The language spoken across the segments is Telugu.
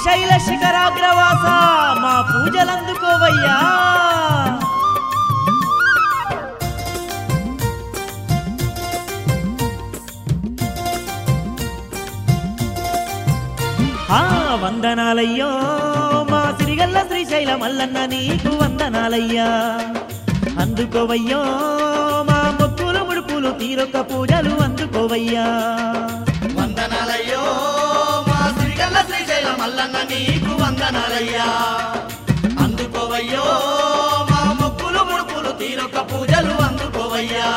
శ్రీశైల శిఖరాగ్రవాస మా పూజలందుకోవయ్యా ఆ వందనాలయ్యో మా సిరిగల్ల శ్రీశైల మల్లన్న నీకు వందనాలయ్యా అందుకోవయ్యో మా మొక్కులు ముడుపులు తీరొక్క పూజలు అందుకోవయ్యా వందనాలయ్యో మా శ్రీగల్ల శ్రీశైల మల్లన్న నీకు వందనాలయ్యా అందుకోవయ్యో మా మొక్కులు ముడుపులు తీరొక్క పూజలు అందుకోవయ్యా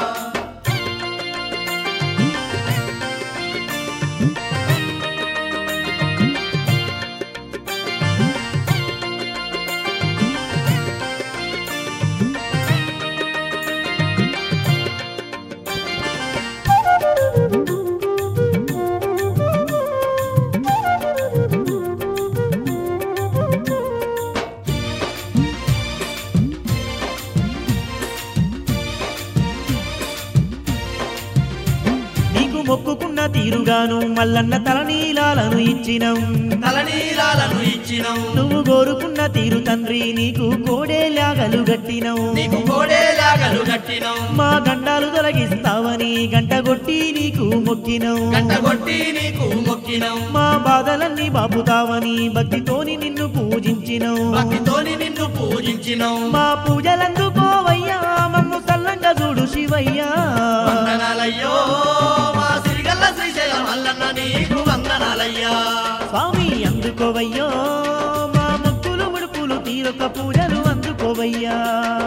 నీకు మొక్కుకున్న తీరుగాను మల్లన్న తలనీలాలను ఇచ్చినం తలనీలాలను ఇచ్చినం నువ్వు కోరుకున్న తీరు తండ్రి నీకు కోడేలాగలు గట్టినం నీకు కోడేలాగలు కట్టినం మా గండాలు తొలగిస్తావని గంట కొట్టి నీకు మొక్కినం గంటగొట్టి నీకు మొక్కినం మా బాధలన్నీ బాపుతావని భక్తితోని నిన్ను పూజించినం భక్తితోని నిన్ను పూజించినం మా పూజలందుకోవయ్యా మమ్ము సల్లంగా చూడు శివయ్యా వందనాలయ్యో మా సిరిగల్ల శ్రీశైలం మల్లన్న నీకు వందనాలయ్యా స్వామి అందుకోవయ్యో మా మొక్కులు ముడుపులు తీరొక్క పూజలు అందుకోవయ్యా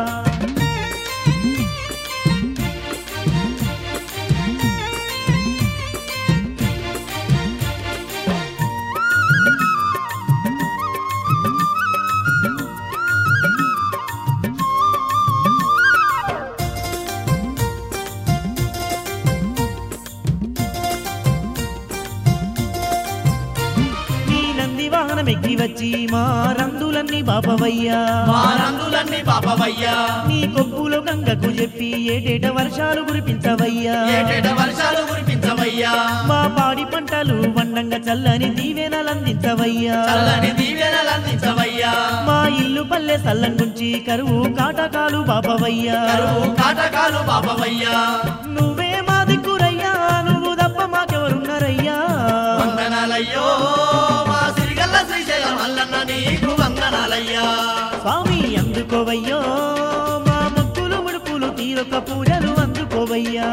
నీ నంది వాహనం ఎక్కి వచ్చి మా రందులన్నీ బాపవయ్యా మా నందులన్నీ పాపవయ్యా నీ కొప్పులో గంగకు చెప్పి ఏటేట వర్షాలు కురిపించవయ్యా ఏటేట వర్షాలు కురిపించవయ్యా మా పాడి పంటలు వండంగా చల్లని దీవెనలందించవయ్యా చల్లని దీవెనలు అందించవయ్యా మా ఇల్లు పల్లె సల్లంగుంచి కరువు కాటకాలు బాపవయ్యా కరువు కాటకాలు పాపవయ్యా నువ్వే మా దిక్కురయ్యా నువ్వు తప్ప మాకెవరున్నారయ్యా వందనాలయ్యో మా సిరిగల్ల శ్రీశైలం మల్లన్న నీకు వందనాలయ్యా స్వామి అందుకోవయ్యో మా మొక్కులు ముడుపులు తీరొక్క పూజలు అందుకోవయ్యా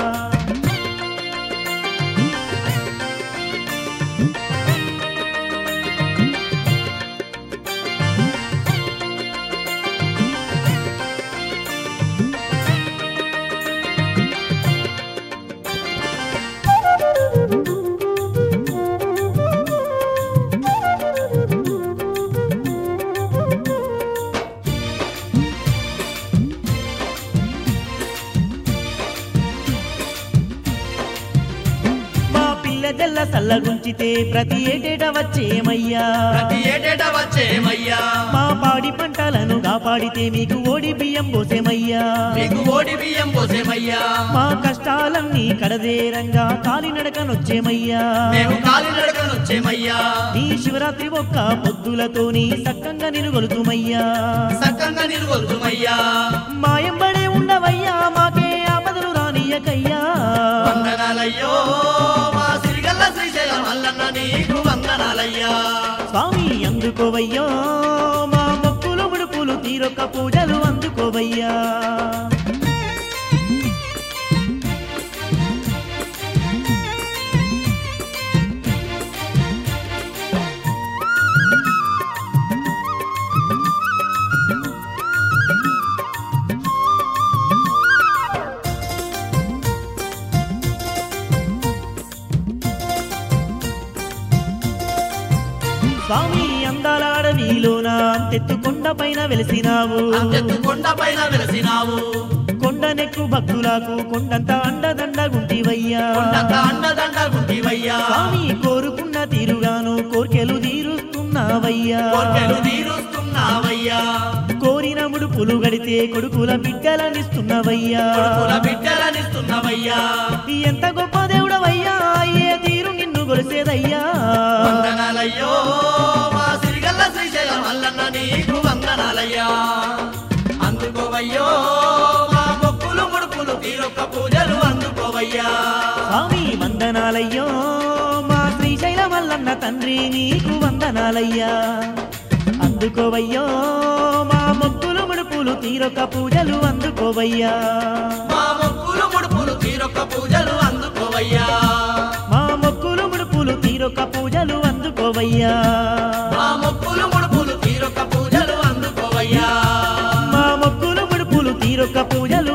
మా పిల్ల జల్ల సల్లగుంచితే ప్రతి ఏటేట వచ్చేమయ్యా ప్రతి ఏటేట వచ్చేమయ్యా మా పాడి పంటలను కాపాడితే మీకు ఓడి బియ్యం పోసేమయ్యా నీకు ఓడి బియ్యం పోసేమయ్యా మా కష్టాలన్నీ కడదేరంగా కాలినడకనొచ్చేమయ్యా మేము కాలినడకనొచ్చేమయ్యా నీ శివరాత్రి ఒక్క పొద్దులతోని సక్కంగా నిలుగొలుతుమయ్యా సక్కంగా నిలుగొలుతుమయ్యా మాయంబడే ఉండవయ్యా మాకే ఆపదలు రానియకయ్యా వందనాలయ్యో మా సిరిగల్ల శ్రీశైలం మల్లన్న నీకు వందనాలయ్యా స్వామి అందుకోవయ్యో మా మొక్కులు ముడుపులు తీరొక్క పూజలు అందుకోవయ్యా స్వామి అందాల అడవిలోన అంతెత్తు కొండ పైన వెలిసినావు అంతెత్తు కొండ పైన వెలసినావు కొండనెక్కు భక్తులకు కొండంత అండదండగుంటివయ్యా కొండంత అండదండ గుంటివయ్యా స్వామి కోరుకున్న తీరుగాను కోర్కెలు తీరుస్తున్నావయ్యా కోర్కెలు తీరుస్తున్నావయ్యా కోరిన ముడుపులు గడితే కొడుకుల బిడ్డలనిస్తున్నవయ్యా కొడుకుల బిడ్డలనిస్తున్నవయ్యా ఎంత గొప్ప దేవుడవయ్యా ఏ తీరు నిన్ను గొలిసేదయ్యా వందనాలయ్యో నీకు వందనాలయ్యా అందుకోవయ్యో మా మొక్కులు ముడుపులు తీరొక్క పూజలు అందుకోవయ్యా స్వామి వందనాలయ్యో మా శ్రీశైల మల్లన్న తండ్రి నీకు వందనాలయ్యా అందుకోవయ్యో మా మొక్కులు ముడుపులు తీరొక పూజలు అందుకోవయ్యా మా మొక్కులు ముడుపులు తీరొక్క పూజలు అందుకోవయ్యా మా మొక్కులు ముడుపులు తీరొక పూజలు అందుకోవయ్యా మా మొక్కులు ముడుపులు తీరొక్క పూజలు అందుకోవయ్యా మా మొక్కులు ముడుపులు తీరొక పూజలు